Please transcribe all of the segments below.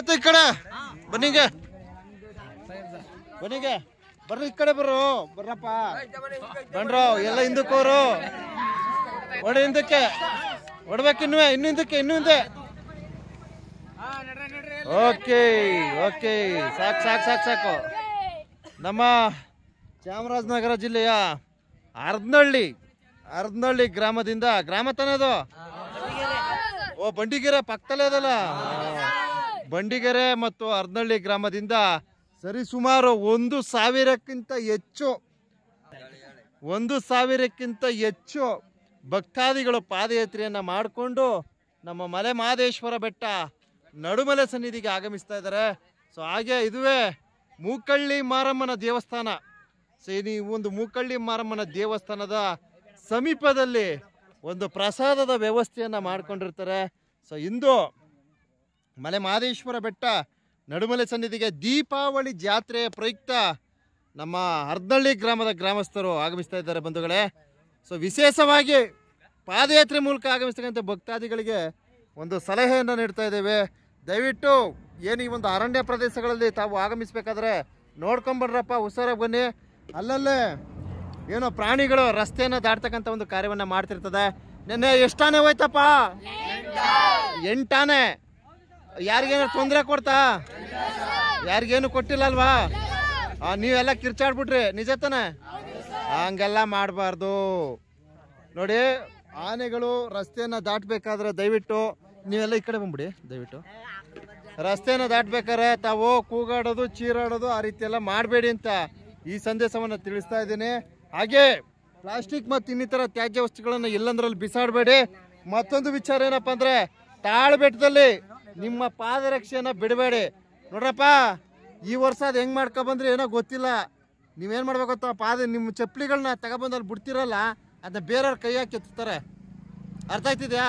ಮತ್ತೆ ಈ ಕಡೆ ಬನ್ನಿಗೆ ಬನ್ನಿಗೆ ಬರ್ರಿ ಈ ಕಡೆ ಬರ್ರು ಬರ್ರಪ್ಪ ಬನ್ರೋ ಎಲ್ಲ ಹಿಂದಕ್ಕೋರು ಹೊಡೆ ಹಿಂದಕ್ಕೆ ಹೊಡ್ಬೇಕು ಇನ್ನೂ ಇನ್ನು ಹಿಂದಕ್ಕೆ ಇನ್ನು ಹಿಂದೆ ಓಕೆ ಓಕೆ ಸಾಕು ಸಾಕು ಸಾಕು ಸಾಕು ನಮ್ಮ ಚಾಮರಾಜನಗರ ಜಿಲ್ಲೆಯ ಅರ್ಧನಹಳ್ಳಿ ಅರ್ಧನಹಳ್ಳಿ ಗ್ರಾಮದಿಂದ ಗ್ರಾಮ ತಾನದು ಓ ಬಂಡಿಗೆರೆ ಪಕ್ಕದಲ್ಲೇ ಅದಲ್ಲ ಬಂಡಿಗೆರೆ ಮತ್ತು ಅರ್ಧನಹಳ್ಳಿ ಗ್ರಾಮದಿಂದ ಸರಿಸುಮಾರು ಒಂದು ಸಾವಿರಕ್ಕಿಂತ ಹೆಚ್ಚು ಒಂದು ಸಾವಿರಕ್ಕಿಂತ ಹೆಚ್ಚು ಭಕ್ತಾದಿಗಳು ಪಾದಯಾತ್ರೆಯನ್ನ ಮಾಡಿಕೊಂಡು ನಮ್ಮ ಮಲೆ ಮಹದೇಶ್ವರ ಬೆಟ್ಟ ನಡುಮಲೆ ಸನ್ನಿಧಿಗೆ ಆಗಮಿಸ್ತಾ ಇದ್ದಾರೆ ಸೊ ಹಾಗೆ ಇದುವೇ ಮೂಕಳ್ಳಿ ಮಾರಮ್ಮನ ದೇವಸ್ಥಾನ ಸೊ ಈ ಒಂದು ಮೂಕಳ್ಳಿ ಮಾರಮ್ಮನ ದೇವಸ್ಥಾನದ ಸಮೀಪದಲ್ಲಿ ಒಂದು ಪ್ರಸಾದದ ವ್ಯವಸ್ಥೆಯನ್ನು ಮಾಡ್ಕೊಂಡಿರ್ತಾರೆ ಸೊ ಇಂದು ಮಲೆ ಮಹದೇಶ್ವರ ಬೆಟ್ಟ ನಡುಮಲೆ ಸನ್ನಿಧಿಗೆ ದೀಪಾವಳಿ ಜಾತ್ರೆಯ ಪ್ರಯುಕ್ತ ನಮ್ಮ ಹರ್ದಳ್ಳಿ ಗ್ರಾಮದ ಗ್ರಾಮಸ್ಥರು ಆಗಮಿಸ್ತಾ ಇದ್ದಾರೆ ಬಂಧುಗಳೇ ಸೊ ವಿಶೇಷವಾಗಿ ಪಾದಯಾತ್ರೆ ಮೂಲಕ ಆಗಮಿಸ್ತಕ್ಕಂಥ ಭಕ್ತಾದಿಗಳಿಗೆ ಒಂದು ಸಲಹೆಯನ್ನು ನೀಡ್ತಾ ಇದ್ದೇವೆ ದಯವಿಟ್ಟು ಏನು ಈ ಒಂದು ಅರಣ್ಯ ಪ್ರದೇಶಗಳಲ್ಲಿ ತಾವು ಆಗಮಿಸ್ಬೇಕಾದ್ರೆ ನೋಡ್ಕೊಂಬರ್ರಪ್ಪ ಹುಷಾರಾಗಿ ಬನ್ನಿ ಅಲ್ಲಲ್ಲೇ ಏನೋ ಪ್ರಾಣಿಗಳು ರಸ್ತೆಯನ್ನು ದಾಟ್ತಕ್ಕಂಥ ಒಂದು ಕಾರ್ಯವನ್ನು ಮಾಡ್ತಿರ್ತದೆ ನಿನ್ನೆ ಎಷ್ಟಾನೆ ಹೋಯ್ತಪ್ಪ ಎಂಟಾನೆ ಯಾರಿಗೇನು ತೊಂದರೆ ಕೊಡ್ತಾ ಯಾರಿಗೇನು ಕೊಟ್ಟಿಲ್ಲ ಅಲ್ವಾ ಆ, ನೀವೆಲ್ಲ ಕಿರ್ಚಾಡ್ಬಿಟ್ರಿ ನಿಜ ತಾನೆ ಹಂಗೆಲ್ಲ ಮಾಡಬಾರ್ದು ನೋಡಿ ಆನೆಗಳು ರಸ್ತೆಯನ್ನು ದಾಟಬೇಕಾದ್ರೆ ದಯವಿಟ್ಟು ನೀವೆಲ್ಲ ಈ ಕಡೆ ಬಂದ್ಬಿಡಿ ದಯವಿಟ್ಟು ರಸ್ತೆನ ದಾಟ್ಬೇಕಾದ್ರೆ ತಾವು ಕೂಗಾಡೋದು ಚೀರಾಡೋದು ಆ ರೀತಿ ಎಲ್ಲ ಮಾಡಬೇಡಿ ಅಂತ ಈ ಸಂದೇಶವನ್ನು ತಿಳಿಸ್ತಾ ಇದ್ದೀನಿ ಹಾಗೆ ಪ್ಲಾಸ್ಟಿಕ್ ಮತ್ತು ಇನ್ನಿತರ ತ್ಯಾಜ್ಯ ವಸ್ತುಗಳನ್ನು ಎಲ್ಲಂದ್ರಲ್ಲಿ ಬಿಸಾಡಬೇಡಿ ಮತ್ತೊಂದು ವಿಚಾರ ಏನಪ್ಪ ಅಂದ್ರೆ ತಾಳ್ಬೆಟ್ಟದಲ್ಲಿ ನಿಮ್ಮ ಪಾದರಕ್ಷೆಯನ್ನ ಬಿಡಬೇಡಿ ನೋಡ್ರಪ್ಪ ಈ ವರ್ಷ ಅದು ಹೆಂಗ್ ಮಾಡ್ಕೊ ಬಂದ್ರೆ ಏನೋ ಗೊತ್ತಿಲ್ಲ ನೀವೇನ್ ಮಾಡ್ಬೇಕು ಗೊತ್ತಾ ಪಾದ ನಿಮ್ಮ ಚಪ್ಪಲಿಗಳನ್ನ ತಗೊಬಂದು ಅಲ್ಲಿ ಬಿಡ್ತಿರಲ್ಲ ಅದನ್ನ ಬೇರೆಯವ್ರ ಕೈ ಹಾಕಿ ಎತ್ತುತ್ತಾರೆ ಅರ್ಥ ಆಯ್ತಿದ್ಯಾ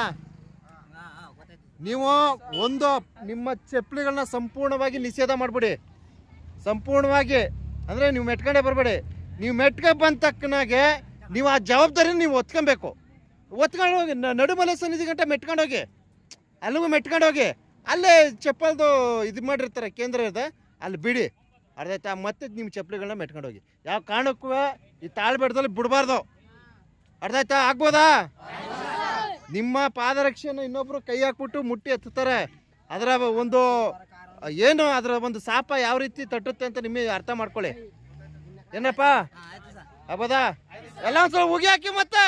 ನೀವು ಒಂದು ನಿಮ್ಮ ಚಪ್ಪಲಿಗಳನ್ನ ಸಂಪೂರ್ಣವಾಗಿ ನಿಷೇಧ ಮಾಡ್ಬಿಡಿ ಸಂಪೂರ್ಣವಾಗಿ ಅಂದ್ರೆ ನೀವು ಮೆಟ್ಕೊಂಡೇ ಬರಬೇಡಿ ನೀವು ಮೆಟ್ಕೊಂಡ್ ಬಂದ ತಕ್ಕನಾಗೆ ನೀವು ಆ ಜವಾಬ್ದಾರಿ ನೀವು ಒತ್ಕೊಬೇಕು ಒತ್ಕೊಂಡು ಹೋಗಿ ನ- ನಡುಮಲೆ ಸನ್ನಿಧಿ ಗಂಟೆ ಮೆಟ್ಕೊಂಡು ಹೋಗಿ ಅಲ್ಲಿಗೂ ಮೆಟ್ಕೊಂಡು ಹೋಗಿ ಅಲ್ಲೇ ಚಪ್ಪಲ್ದು ಇದು ಮಾಡಿರ್ತಾರೆ ಕೇಂದ್ರ ಇದೆ ಅಲ್ಲಿ ಬಿಡಿ ಅರ್ಧ ಆಯ್ತಾ ಮತ್ತೆ ನಿಮ್ಮ ಚಪ್ಪಲಿಗಳನ್ನ ಮೆಟ್ಕೊಂಡು ಹೋಗಿ ಯಾವ ಕಾರಣಕ್ಕೂ ಈ ತಾಳ್ಬೇಡದಲ್ಲಿ ಬಿಡಬಾರ್ದು ಅರ್ಧ ಆಯ್ತಾ ಆಗ್ಬೋದಾ ನಿಮ್ಮ ಪಾದರಕ್ಷೆಯನ್ನು ಇನ್ನೊಬ್ರು ಕೈ ಹಾಕ್ಬಿಟ್ಟು ಮುಟ್ಟಿ ಎತ್ತುತ್ತಾರೆ ಅದರ ಒಂದು ಏನು ಅದರ ಒಂದು ಸಾಪ ಯಾವ ರೀತಿ ತಟ್ಟುತ್ತೆ ಅಂತ ನಿಮಗೆ ಅರ್ಥ ಮಾಡ್ಕೊಳ್ಳಿ ಏನಪ್ಪ ಹಬ್ಬದಾ ಎಲ್ಲ ಒಂದ್ಸಲ ಉಗಿ ಹಾಕಿ ಮತ್ತೆ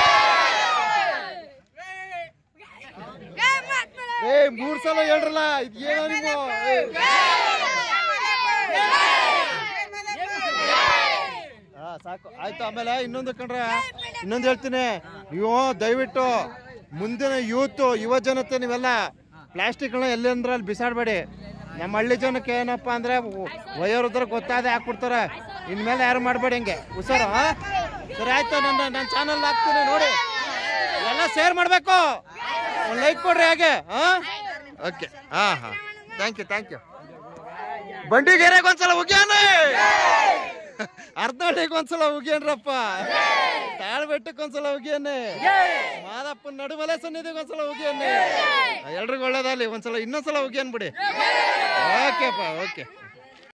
ಏ ಮೂರ್ ಸಲ ಹೇಳ್ರಲ್ಲ ಇದು ಏನೋ ನೀವು ಏ. ಹಾ ಸಾಕು ಆಯ್ತು ಆಮೇಲೆ ಇನ್ನೊಂದು ಕಂಡ್ರೆ ಇನ್ನೊಂದು ಹೇಳ್ತೀನಿ ನೀವು ದಯವಿಟ್ಟು ಮುಂದಿನ ಯೂತ್ ಯುವ ಜನತೆ ನೀವೆಲ್ಲ ಪ್ಲಾಸ್ಟಿಕ್ಗಳನ್ನ ಎಲ್ಲಂದ್ರೆ ಅಲ್ಲಿ ಬಿಸಾಡಬೇಡಿ ನಮ್ಮ ಹಳ್ಳಿ ಜನಕ್ಕೆ ಏನಪ್ಪ ಅಂದ್ರೆ ವಯೋವೃದ್ಧರು ಗೊತ್ತಾದೆ ಹಾಕ್ಬಿಡ್ತಾರೆ ಇನ್ಮೇಲೆ ಯಾರು ಮಾಡಬೇಡಿ ಹಿಂಗೆ ಹುಷಾರು ಹಾ? ಸರಿ ಆಯ್ತು ನನ್ನ ನನ್ನ ಚಾನಲ್ ಹಾಕ್ತೀನಿ ನೋಡಿ ಎಲ್ಲ ಶೇರ್ ಮಾಡಬೇಕು ಒಂದು ಲೈಕ್ ಕೊಡ್ರಿ ಹಾಗೆ ಹಾ ಓಕೆ ಹಾ ಹಾ ಥ್ಯಾಂಕ್ ಯು ಥ್ಯಾಂಕ್ ಯು ಬಂಡಿಗೆರೆಗೆ ಒಂದ್ಸಲ ಉಗ್ಯಾನೆ ಅರ್ಧಹಳ್ಳಿಗೆ ಒಂದ್ಸಲ ಉಗ್ಯಾನ್ರಪ್ಪ ತಾಳ್ಬೆಟ್ಟಕ್ಕೆ ಒಂದ್ಸಲ ಉಗ್ಯಾನೆ ಮಾದಪ್ಪನ ನಡುಮಲೆ ಸನ್ನಿಧಿಗೆ ಒಂದ್ಸಲ ಉಗ್ಯಾನೆ ಎಲ್ರಿಗೂ ಒಳ್ಳೇದಾಗ್ಲಿ ಒಂದ್ಸಲ ಇನ್ನೊಂದ್ಸಲ ಉಗ್ಯಾನ್ ಬಿಡಿ ಓಕೆಪ್ಪ ಓಕೆ